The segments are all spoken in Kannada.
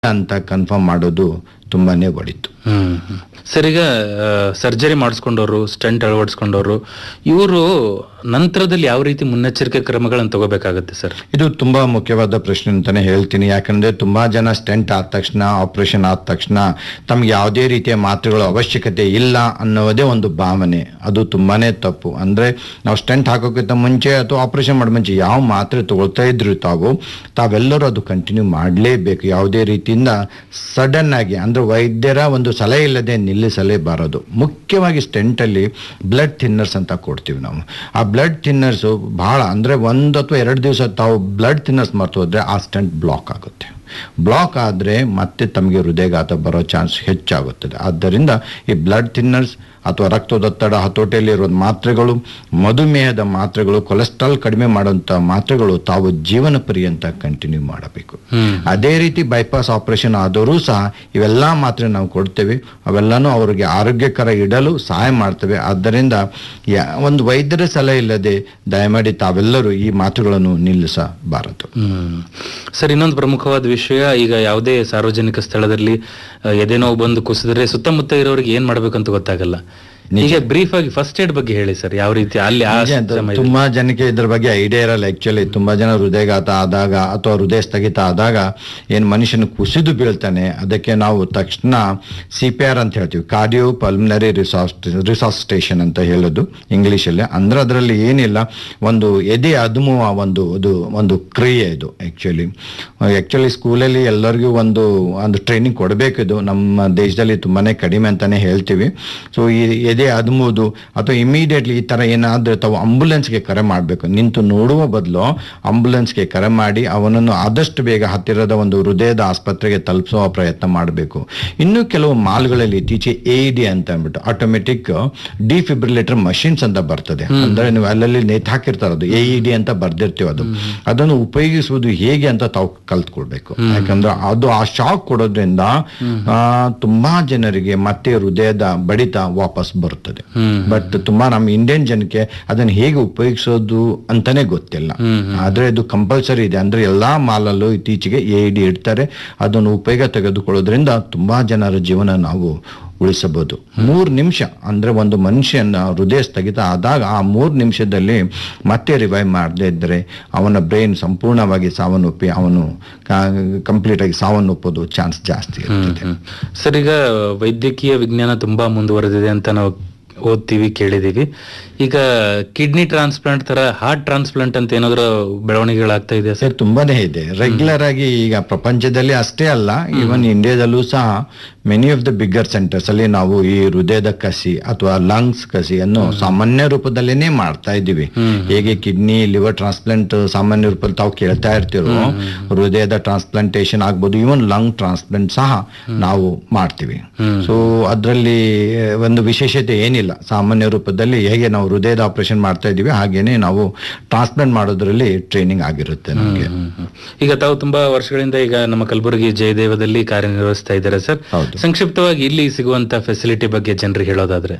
ಅಂತ ಕನ್ಫರ್ಮ್ ಮಾಡೋದು ತುಂಬಾನೇ ಒಳಿತು ಹ್ಮ್ ಹ್ಮ್. ಸರ್ ಈಗ ಸರ್ಜರಿ ಮಾಡಿಸ್ಕೊಂಡವ್ರು ಸ್ಟಂಟ್ ಅಳವಡಿಸ್ಕೊಂಡವ್ರು ಇವರು ನಂತರದಲ್ಲಿ ಯಾವ ರೀತಿ ಮುನ್ನೆಚ್ಚರಿಕೆ ಕ್ರಮಗಳನ್ನು ತಗೋಬೇಕಾಗತ್ತೆ ಸರ್ ಇದು ತುಂಬಾ ಮುಖ್ಯವಾದ ಪ್ರಶ್ನೆ ಅಂತಾನೆ ಹೇಳ್ತೀನಿ ಯಾಕಂದ್ರೆ ತುಂಬಾ ಜನ ಸ್ಟೆಂಟ್ ಆದ ತಕ್ಷಣ ಆಪರೇಷನ್ ಆದ ತಕ್ಷಣ ತಮ್ಗೆ ಯಾವುದೇ ರೀತಿಯ ಮಾತ್ರೆಗಳ ಅವಶ್ಯಕತೆ ಇಲ್ಲ ಅನ್ನೋದೇ ಒಂದು ಭಾವನೆ ಅದು ತುಂಬಾನೇ ತಪ್ಪು ಅಂದ್ರೆ ನಾವು ಸ್ಟೆಂಟ್ ಹಾಕೋಕ್ಕಿಂತ ಮುಂಚೆ ಅಥವಾ ಆಪರೇಷನ್ ಮಾಡೋ ಮುಂಚೆ ಯಾವ ಮಾತ್ರೆ ತಗೊಳ್ತಾ ಇದ್ರು ತಾವು ತಾವೆಲ್ಲರೂ ಅದು ಕಂಟಿನ್ಯೂ ಮಾಡಲೇಬೇಕು ಯಾವುದೇ ರೀತಿಯಿಂದ ಸಡನ್ ಆಗಿ ಅಂದ್ರೆ ವೈದ್ಯರ ಒಂದು ಸಲಹೆ ಇಲ್ಲದೆ ನಿಲ್ಲಿಸಲೇಬಾರದು ಮುಖ್ಯವಾಗಿ ಸ್ಟೆಂಟ್ ಅಲ್ಲಿ ಬ್ಲಡ್ ಥಿನ್ನರ್ಸ್ ಅಂತ ಕೊಡ್ತೀವಿ ನಾವು ಆ ಬ್ಲಡ್ ಥಿನ್ನರ್ಸ್ ಬಹಳ ಅಂದ್ರೆ ಒಂದು ಅಥವಾ ಎರಡು ದಿವಸ ತಾವು ಬ್ಲಡ್ ಥಿನ್ನರ್ಸ್ ಮರ್ತು ಹೋದ್ರೆ ಆ ಸ್ಟೆಂಟ್ ಬ್ಲಾಕ್ ಆಗುತ್ತೆ ಬ್ಲಾಕ್ ಆದರೆ ಮತ್ತೆ ತಮಗೆ ಹೃದಯಘಾತ ಬರೋ ಚಾನ್ಸ್ ಹೆಚ್ಚಾಗುತ್ತದೆ ಆದ್ದರಿಂದ ಈ ಬ್ಲಡ್ ಥಿನ್ನರ್ಸ್ ಅಥವಾ ರಕ್ತದೊತ್ತಡ ಹತೋಟಿಯಲ್ಲಿರೋ ಮಾತ್ರೆಗಳು ಮಧುಮೇಹದ ಮಾತ್ರೆಗಳು ಕೊಲೆಸ್ಟ್ರಾಲ್ ಕಡಿಮೆ ಮಾಡುವಂಥ ಮಾತ್ರೆಗಳು ತಾವು ಜೀವನ ಪರ್ಯಂತ ಕಂಟಿನ್ಯೂ ಮಾಡಬೇಕು ಹ್ಮ್ ಅದೇ ರೀತಿ ಬೈಪಾಸ್ ಆಪರೇಷನ್ ಆದರೂ ಸಹ ಇವೆಲ್ಲ ಮಾತ್ರೆ ನಾವು ಕೊಡ್ತೇವೆ ಅವೆಲ್ಲನೂ ಅವರಿಗೆ ಆರೋಗ್ಯಕರ ಇಡಲು ಸಹಾಯ ಮಾಡ್ತವೆ ಆದ್ದರಿಂದ ಯಾ- ಒಂದು ವೈದ್ಯರ ಸಲಹೆ ಇಲ್ಲದೆ ದಯಮಾಡಿ ತಾವೆಲ್ಲರೂ ಈ ಮಾತುಗಳನ್ನು ನಿಲ್ಲಿಸಬಾರದು ಹ್ಮ್ ಸರ್ ಇನ್ನೊಂದು ಪ್ರಮುಖವಾದ ವಿಷಯ ಈಗ ಯಾವುದೇ ಸಾರ್ವಜನಿಕ ಸ್ಥಳದಲ್ಲಿ ಆ, ಎದೆ ನೋವು ಬಂದು ಕುಸಿದ್ರೆ ಸುತ್ತಮುತ್ತ ಇರೋರಿಗೆ ಏನ್ ಮಾಡ್ಬೇಕಂತ ಗೊತ್ತಾಗಲ್ಲ ಈಗ ಬ್ರೀಫ್ ಆಗಿ ಫಸ್ಟ್ ಏಡ್ ಬಗ್ಗೆ ಹೇಳಿ ಸರ್ ಯಾವ ರೀತಿ ಅಲ್ಲಿ ಆ ನಿಜ ಅಂತ ಸಮಯದಲ್ಲಿ ತುಂಬಾ ಜನಕ್ಕೆ ಇದ್ರ ಬಗ್ಗೆ ಐಡಿಯಾ ಇರಲ್ಲ ಆಕ್ಚುಲಿ ತುಂಬಾ ಜನ ಹೃದಯಘಾತ ಆದಾಗ ಅಥವಾ ಹೃದಯ ಸ್ಥಗಿತ ಆದಾಗ ಏನ್ ಮನುಷ್ಯನ ಕುಸಿದು ಬೀಳ್ತಾನೆ ಅದಕ್ಕೆ ನಾವು ತಕ್ಷಣ ಸಿ ಪಿ ಆರ್ ಅಂತ ಹೇಳ್ತೀವಿ ಕಾರ್ಡಿಯೋ ಪಲ್ಮಿನರಿ ರಿಸಾಸ್ ರಿಸಾಸ್ಟೇಷನ್ ಅಂತ ಹೇಳೋದು ಇಂಗ್ಲಿಷ್ ಅಲ್ಲಿ ಅಂದ್ರೆ ಅದರಲ್ಲಿ ಏನಿಲ್ಲ ಒಂದು ಎದೆ ಅದುಮುವ ಒಂದು ಅದು ಒಂದು ಕ್ರಿಯೆ ಇದು ಆಕ್ಚುಲಿ ಆಕ್ಚುಲಿ ಸ್ಕೂಲಲ್ಲಿ ಎಲ್ಲರಿಗೂ ಒಂದು ಒಂದು ಟ್ರೈನಿಂಗ್ ಕೊಡಬೇಕಿದು ನಮ್ಮ ದೇಶದಲ್ಲಿ ತುಂಬಾನೇ ಕಡಿಮೆ ಅಂತಾನೆ ಹೇಳ್ತೀವಿ ಸೊ ಈ ಎದೆ ಅದುಮುವುದು ಅಥವಾ ಇಮಿಡಿಯೇಟ್ಲಿ ಈ ತರ ಏನಾದ್ರೆ ತಾವು ಆಂಬುಲೆನ್ಸ್ಗೆ ಕರೆ ಮಾಡಬೇಕು ನಿಂತು ನೋಡುವ ಬದಲು ಆಂಬುಲೆನ್ಸ್ಗೆ ಕರೆ ಮಾಡಿ ಅವನನ್ನು ಆದಷ್ಟು ಬೇಗ ಹತ್ತಿರದ ಒಂದು ಹೃದಯದ ಆಸ್ಪತ್ರೆಗೆ ತಲುಪಿಸುವ ಪ್ರಯತ್ನ ಮಾಡಬೇಕು ಇನ್ನು ಕೆಲವು ಮಾಲ್ಗಳಲ್ಲಿ ಇತ್ತೀಚೆಗೆ ಎ ಡಿ ಅಂತ ಅಂದ್ಬಿಟ್ಟು ಆಟೋಮೆಟಿಕ್ ಡಿಫಿಬ್ರಿಲೇಟರ್ ಮಷಿನ್ಸ್ ಅಂತ ಬರ್ತದೆ ಅಂದ್ರೆ ನೀವು ಅಲ್ಲಲ್ಲಿ ನೇತು ಹಾಕಿರ್ತಾರೆ ಅದು ಎ ಡಿ ಅಂತ ಬರ್ದಿರ್ತೀವಿ ಅದು ಅದನ್ನು ಉಪಯೋಗಿಸುವುದು ಹೇಗೆ ಅಂತ ತಾವು ಕಲ್ತ್ಕೊಳ್ಬೇಕು ಯಾಕಂದ್ರೆ ಅದು ಆ ಶಾಕ್ ಕೊಡೋದ್ರಿಂದ ಆ, ತುಂಬಾ ಜನರಿಗೆ ಮತ್ತೆ ಹೃದಯದ ಬಡಿತ ವಾಪಸ್ ಬರುತ್ತದೆ ಹ್ಮ್ ಬಟ್ ತುಂಬಾ ನಮ್ಮ ಇಂಡಿಯನ್ ಜನಕ್ಕೆ ಅದನ್ನ ಹೇಗೆ ಉಪಯೋಗಿಸೋದು ಅಂತಾನೆ ಗೊತ್ತಿಲ್ಲ ಆದ್ರೆ ಇದು ಕಂಪಲ್ಸರಿ ಇದೆ ಅಂದ್ರೆ ಎಲ್ಲಾ ಮಾಲಲ್ಲೂ ಇತ್ತೀಚೆಗೆ ಎ ಡಿ ಇಡ್ತಾರೆ ಅದನ್ನು ಉಪಯೋಗ ತೆಗೆದುಕೊಳ್ಳೋದ್ರಿಂದ ತುಂಬಾ ಜನರ ಜೀವನ ನಾವು ಉಳಿಸಬಹುದು ಮೂರು ನಿಮಿಷ ಅಂದ್ರೆ ಒಂದು ಮನುಷ್ಯನ ಹೃದಯ ಸ್ಥಗಿತ ಆದಾಗ ಆ ಮೂರು ನಿಮಿಷದಲ್ಲಿ ಮತ್ತೆ ರಿವೈವ್ ಮಾಡದೇ ಇದ್ದರೆ ಅವನ ಬ್ರೈನ್ ಸಂಪೂರ್ಣವಾಗಿ ಸಾವನ್ನಪ್ಪಿ ಅವನು ಕಂಪ್ಲೀಟ್ ಆಗಿ ಸಾವನ್ನಪ್ಪೋದು ಚಾನ್ಸ್ ಜಾಸ್ತಿ ಇರ್ತದೆ ಹ್ಮ್. ಸರ್ ಈಗ ವೈದ್ಯಕೀಯ ವಿಜ್ಞಾನ ತುಂಬಾ ಮುಂದುವರೆದಿದೆ ಅಂತ ನಾವು ಓದ್ತೀವಿ ಕೇಳಿದೀವಿ ಈಗ ಕಿಡ್ನಿ ಟ್ರಾನ್ಸ್ಪ್ಲಾಂಟ್ ತರ ಹಾರ್ಟ್ ಟ್ರಾನ್ಸ್ಪ್ಲಾಂಟ್ ಅಂತ ಏನಾದ್ರು ಬೆಳವಣಿಗೆಗಳಾಗ್ತಾ ಇದೆ ಸರ್ ಸರ್ ತುಂಬಾನೇ ಇದೆ ರೆಗ್ಯುಲರ್ ಆಗಿ ಈಗ ಪ್ರಪಂಚದಲ್ಲಿ ಅಷ್ಟೇ ಅಲ್ಲ ಈವನ್ ಇಂಡಿಯಾದಲ್ಲೂ ಸಹ many of the bigger centres ಅಲ್ಲಿ ನಾವು ಈ ಹೃದಯದ ಕಸಿ ಅಥವಾ ಲಂಗ್ಸ್ ಕಸಿಯನ್ನು ಸಾಮಾನ್ಯ ರೂಪದಲ್ಲೇನೆ ಮಾಡ್ತಾ ಇದ್ದೀವಿ ಹೇಗೆ ಕಿಡ್ನಿ ಲಿವರ್ ಟ್ರಾನ್ಸ್ಪ್ಲಾಂಟ್ ಸಾಮಾನ್ಯ ರೂಪದಲ್ಲಿ ತಾವು ಕೇಳ್ತಾ ಇರ್ತೀರೋ ಹೃದಯದ ಟ್ರಾನ್ಸ್ಪ್ಲಾಂಟೇಶನ್ ಆಗ್ಬೋದು ಇವನ್ ಲಂಗ್ ಟ್ರಾನ್ಸ್ಪ್ಲಾಂಟ್ ಸಹ ನಾವು ಮಾಡ್ತೀವಿ ಸೊ ಅದರಲ್ಲಿ ಒಂದು ವಿಶೇಷತೆ ಏನಿಲ್ಲ ಸಾಮಾನ್ಯ ರೂಪದಲ್ಲಿ ಹೇಗೆ ನಾವು ಹೃದಯದ ಆಪರೇಷನ್ ಮಾಡ್ತಾ ಇದೀವಿ ಹಾಗೇನೆ ನಾವು ಟ್ರಾನ್ಸ್ಪ್ಲಾಂಟ್ ಮಾಡೋದ್ರಲ್ಲಿ ಟ್ರೈನಿಂಗ್ ಆಗಿರುತ್ತೆ ನಮಗೆ ಹ್ಮ್, ಹ್ಮ್. ಈಗ ತಾವು ತುಂಬಾ ವರ್ಷಗಳಿಂದ ಈಗ ನಮ್ಮ ಕಲಬುರಗಿ ಜಯದೇವದಲ್ಲಿ ಕಾರ್ಯನಿರ್ವಹಿಸ್ತಾ ಇದ್ದಾರೆ ಸರ್ ಹೌದು. ಸಂಕ್ಷಿಪ್ತವಾಗಿ ಇಲ್ಲಿ ಸಿಗುವಂತ ಫೆಸಿಲಿಟಿ ಬಗ್ಗೆ ಜನರಿಗೆ ಹೇಳೋದಾದ್ರೆ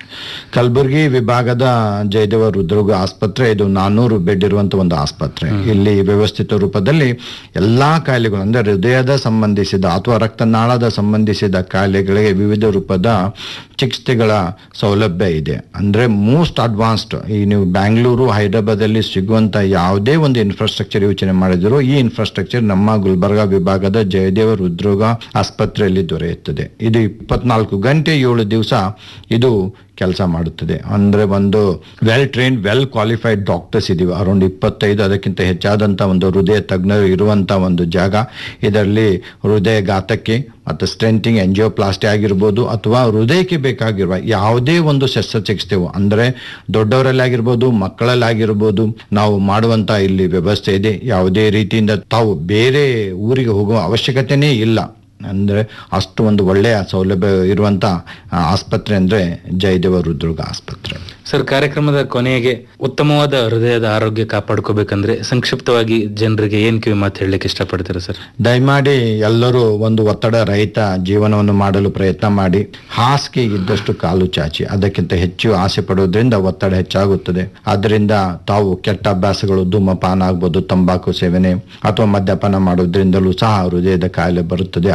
ಕಲಬುರಗಿ ವಿಭಾಗದ ಜಯದೇವ ಹೃದ್ರೋಗ ಆಸ್ಪತ್ರೆ ಇದು ನಾನ್ನೂರು ಬೆಡ್ ಇರುವಂತ ಒಂದು ಆಸ್ಪತ್ರೆ ಇಲ್ಲಿ ವ್ಯವಸ್ಥಿತ ರೂಪದಲ್ಲಿ ಎಲ್ಲಾ ಕಾಯಿಲೆಗಳು ಅಂದ್ರೆ ಹೃದಯದ ಸಂಬಂಧಿಸಿದ ಅಥವಾ ರಕ್ತನಾಳದ ಸಂಬಂಧಿಸಿದ ಕಾಯಿಲೆಗಳಿಗೆ ವಿವಿಧ ರೂಪದ ಚಿಕಿತ್ಸೆಗಳ ಸೌಲಭ್ಯ ಇದೆ ಅಂದ್ರೆ ಮೋಸ್ಟ್ ಅಡ್ವಾನ್ಸ್ಡ್ ಈ ನೀವು ಬ್ಯಾಂಗ್ಳೂರು ಹೈದರಾಬಾದ್ ಅಲ್ಲಿ ಸಿಗುವಂತ ಯಾವುದೇ ಒಂದು ಇನ್ಫ್ರಾಸ್ಟ್ರಕ್ಚರ್ ಯೋಚನೆ ಮಾಡಿದ್ರು ಈ ಇನ್ಫ್ರಾಸ್ಟ್ರಕ್ಚರ್ ನಮ್ಮ ಗುಲ್ಬರ್ಗಾ ವಿಭಾಗದ ಜಯದೇವ ಹೃದ್ರೋಗ ಆಸ್ಪತ್ರೆಯಲ್ಲಿ ದೊರೆಯುತ್ತದೆ ಇದು ಇಪ್ಪತ್ನಾಲ್ಕು ಗಂಟೆ ಏಳು ದಿವಸ ಇದು ಕೆಲಸ ಮಾಡುತ್ತದೆ ಅಂದ್ರೆ ಒಂದು well train well qualified doctors ಇದೀವಿ ಅರೌಂಡ್ ಇಪ್ಪತ್ತೈದು ಅದಕ್ಕಿಂತ ಹೆಚ್ಚಾದಂತ ಒಂದು ಹೃದಯ ತಜ್ಞರು ಇರುವಂತ ಒಂದು ಜಾಗ ಇದರಲ್ಲಿ ಹೃದಯಘಾತಕ್ಕೆ ಮತ್ತು ಸ್ಟ್ರೆಂಟಿಂಗ್ ಎಂಜಿಯೋಪ್ಲಾಸ್ಟಿ ಆಗಿರ್ಬೋದು ಅಥವಾ ಹೃದಯಕ್ಕೆ ಬೇಕಾಗಿರುವ ಯಾವುದೇ ಒಂದು ಶಸ್ತ್ರಚಿಕಿತ್ಸೆವು ಅಂದ್ರೆ ದೊಡ್ಡವರಲ್ಲಿ ಆಗಿರ್ಬೋದು ಮಕ್ಕಳಲ್ಲಿ ಆಗಿರ್ಬೋದು ನಾವು ಮಾಡುವಂತ ಇಲ್ಲಿ ವ್ಯವಸ್ಥೆ ಇದೆ ಯಾವುದೇ ರೀತಿಯಿಂದ ತಾವು ಬೇರೆ ಊರಿಗೆ ಹೋಗುವ ಅವಶ್ಯಕತೆನೇ ಇಲ್ಲ ಅಂದ್ರೆ ಅಷ್ಟು ಒಂದು ಒಳ್ಳೆಯ ಸೌಲಭ್ಯ ಇರುವಂತ ಆ, ಆಸ್ಪತ್ರೆ ಅಂದ್ರೆ ಜಯದೇವ ಹೃದ್ರೋಗ ಆಸ್ಪತ್ರೆ ಸರ್ ಕಾರ್ಯಕ್ರಮದ ಕೊನೆಗೆ ಉತ್ತಮವಾದ ಹೃದಯದ ಆರೋಗ್ಯ ಕಾಪಾಡ್ಕೋಬೇಕಂದ್ರೆ ಸಂಕ್ಷಿಪ್ತವಾಗಿ ಜನರಿಗೆ ಏನ್ ಕಿವಿ ಮಾತು ಹೇಳಲಿಕ್ಕೆ ಇಷ್ಟಪಡ್ತೀರಾ ಸರ್ ದಯಮಾಡಿ ಎಲ್ಲರೂ ಒಂದು ಒತ್ತಡ ರಹಿತ ಜೀವನವನ್ನು ಮಾಡಲು ಪ್ರಯತ್ನ ಮಾಡಿ ಹಾಸಿಗೆ ಇದ್ದಷ್ಟು ಕಾಲು ಚಾಚಿ ಅದಕ್ಕಿಂತ ಹೆಚ್ಚು ಆಸೆ ಪಡೋದ್ರಿಂದ ಒತ್ತಡ ಹೆಚ್ಚಾಗುತ್ತದೆ ಆದ್ದರಿಂದ ತಾವು ಕೆಟ್ಟ ಅಭ್ಯಾಸಗಳು ಧೂಮಪಾನ ಆಗ್ಬೋದು ತಂಬಾಕು ಸೇವನೆ ಅಥವಾ ಮದ್ಯಪಾನ ಮಾಡೋದ್ರಿಂದಲೂ ಸಹ ಹೃದಯದ ಕಾಯಿಲೆ ಬರುತ್ತದೆ